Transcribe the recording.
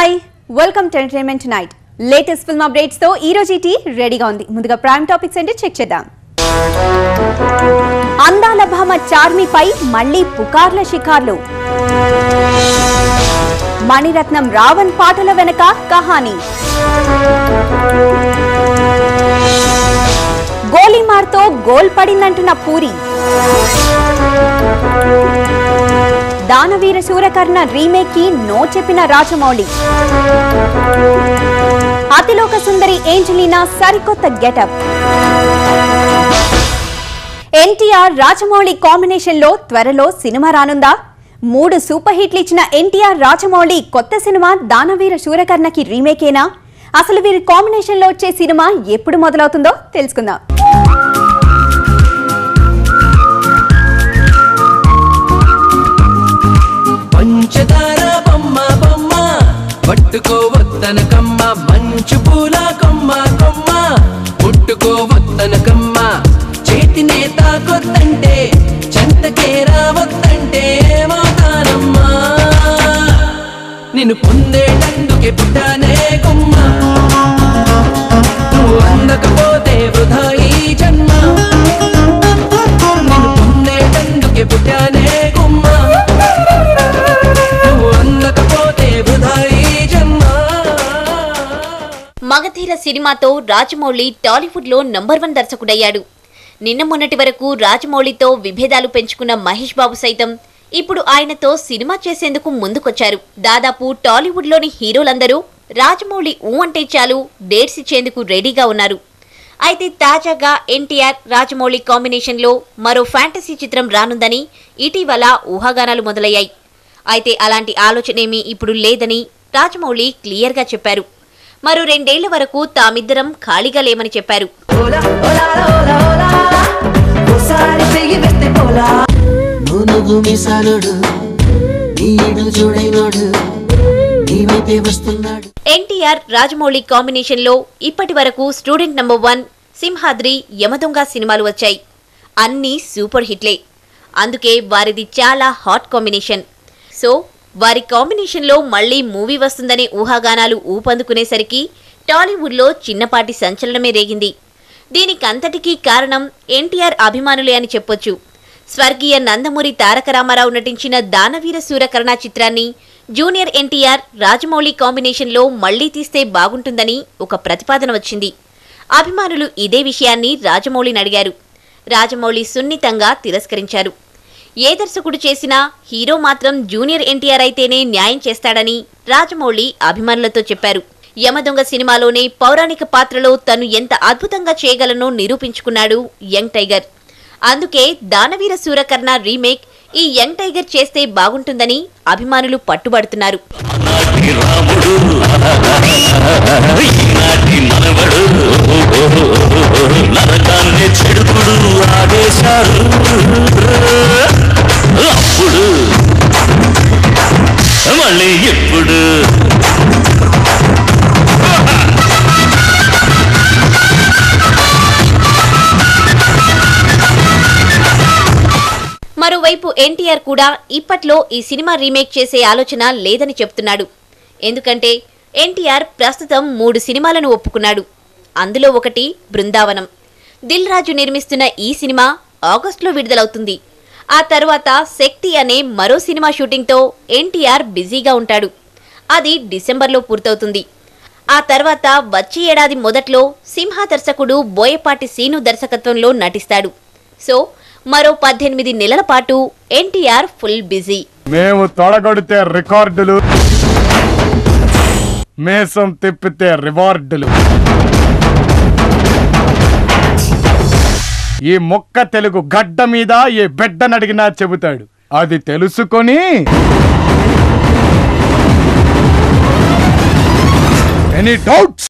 hi welcome to entertainment night latest film updates తో ఈ రోజు టీ రెడీగా ఉంది ముందుగా ప్రైమ్ టాపిక్స్ ఏంటో చెక్ చేద్దాం అందాల భామ చార్మిపై మళ్ళీ పుకార్ల షికార్లు మణిరత్నం రావణ్ పాటల వెనక కహాని గోలీమార్తో గోల్ పడిందంటున్న పూరి దానవీర శూరకర్ణ రీమేక్ కి నో చెప్పిన రాజమౌళి అతిలోక సుందరి ఏంజలీనా సరికొత్త గెటప్ ఎన్టీఆర్ రాజమౌళి కాంబినేషన్ లో త్వరలో సినిమా రానుందా మూడు సూపర్ హిట్లు ఇచ్చిన ఎన్టీఆర్ రాజమౌళి కొత్త సినిమా దానవీర శూరకర్ణకి రీమేకేనా అసలు వీరి కాంబినేషన్ లో వచ్చే సినిమా ఎప్పుడు మొదలవుతుందో తెలుసుకుందాం పంచదార బొమ్మ బొమ్మ పట్టుకోవద్దన కమ్మ మంచు పూల కొమ్మ కొమ్మ ముట్టుకోవద్దన కమ్మ చేతినే తాకొద్దంటే చెంతకే రావద్దంటే ఏమవుతానమ్మా నిన్ను పొందేటందుకే పుట్టానే కొమ్మ నువ్వు అందకపోతే వృధా ఈ జన్మ నిన్ను పొందేటందుకే పుట్టానే కొమ్మ నువ్వు అందకపోతే వృధా ఈ జన్మ మగధీర సినిమాతో రాజమౌళి టాలీవుడ్ లో నంబర్ వన్ దర్శకుడయ్యాడు నిన్న మొన్నటి వరకు రాజమౌళితో విభేదాలు పెంచుకున్న మహేష్ బాబు సైతం ఇప్పుడు ఆయనతో సినిమా చేసేందుకు ముందుకొచ్చారు దాదాపు టాలీవుడ్ లోని హీరోలందరూ రాజమౌళి ఊ అంటే చాలు డేట్స్ ఇచ్చేందుకు రెడీగా ఉన్నారు అయితే తాజాగా ఎన్టీఆర్ రాజమౌళి కాంబినేషన్ లో మరో ఫ్యాంటసీ చిత్రం రానుందని ఇటీవల ఊహాగానాలు మొదలయ్యాయి అయితే అలాంటి ఆలోచనేమీ ఇప్పుడు లేదని రాజమౌళి క్లియర్గా చెప్పారు మరో రెండేళ్ల వరకు తామిద్దరం ఖాళీగా లేమని చెప్పారు ఓలా ఓలా ఓలా ఓలా ఓసారి చెయ్యి వెత్తే పోలా నూనుగు మీసాలుడు నీడు చూడైనోడు నీ వైపే వస్తున్నాడు ఎన్టీఆర్ రాజమౌళి కాంబినేషన్ లో ఇప్పటి వరకు student number one Simhadri Yamadonga సినిమాలు వచ్చాయి అన్నీ సూపర్ హిట్లే అందుకే వారిది చాలా హాట్ కాంబినేషన్ సో వారి కాంబినేషన్ లో మళ్ళీ మూవీ వస్తుందనే ఊహాగానాలు ఊపందుకునేసరికి టాలీవుడ్లో చిన్నపాటి సంచలనమే రేగింది దీనికంతటికీ కారణం ఎన్టీఆర్ అభిమానులే అని చెప్పొచ్చు స్వర్గీయ నందమూరి తారక రామారావు నటించిన దానవీర సూరకర్ణ చిత్రాన్ని జూనియర్ ఎన్టీఆర్ రాజమౌళి కాంబినేషన్లో మళ్లీ తీస్తే బాగుంటుందని ఒక ప్రతిపాదన వచ్చింది అభిమానులు ఇదే విషయాన్ని రాజమౌళిని అడిగారు రాజమౌళి సున్నితంగా తిరస్కరించారు ఏ దర్శకుడు చేసినా హీరో మాత్రం జూనియర్ ఎన్టీఆర్ అయితేనే న్యాయం చేస్తాడని రాజమౌళి అభిమానులతో చెప్పారు యమదొంగ సినిమాలోనే పౌరాణిక పాత్రలో తను ఎంత అద్భుతంగా చేయగలనో నిరూపించుకున్నాడు యంగ్ టైగర్ అందుకే దానవీర సూరకర్ణ రీమేక్ ఈ యంగ్ టైగర్ చేస్తే బాగుంటుందని అభిమానులు పట్టుబడుతున్నారు నాటి రాముడు ఈనాటి మనవడు నరకాన్ని చెడుకుడు ఆదేశారు అప్పుడు మళ్ళీ ఎప్పుడు మరోవైపు ఎన్టీఆర్ కూడా ఇప్పట్లో ఈ సినిమా రీమేక్ చేసే ఆలోచన లేదని చెప్తున్నాడు ఎందుకంటే ఎన్టీఆర్ ప్రస్తుతం మూడు సినిమాలను ఒప్పుకున్నాడు అందులో ఒకటి బృందావనం దిల్ రాజు నిర్మిస్తున్న ఈ సినిమా ఆగస్టులో విడుదలవుతుంది ఆ తర్వాత శక్తి అనే మరో సినిమా షూటింగ్తో ఎన్టీఆర్ బిజీగా ఉంటాడు అది డిసెంబర్లో పూర్తవుతుంది ఆ తర్వాత వచ్చే ఏడాది మొదట్లో సింహ దర్శకుడు బోయపాటి సీను దర్శకత్వంలో నటిస్తాడు సో మరో పద్దెనిమిది నెలల పాటు ఎన్టీఆర్ ఫుల్ బిజీ మేము తొడగొడితే రికార్డులు మేసం తిప్పితే రివార్డులు ఈ మొక్క తెలుగు గడ్డ మీద ఏ బిడ్డనడిగినా చెబుతాడు అది తెలుసుకొని ఎనీ డౌట్స్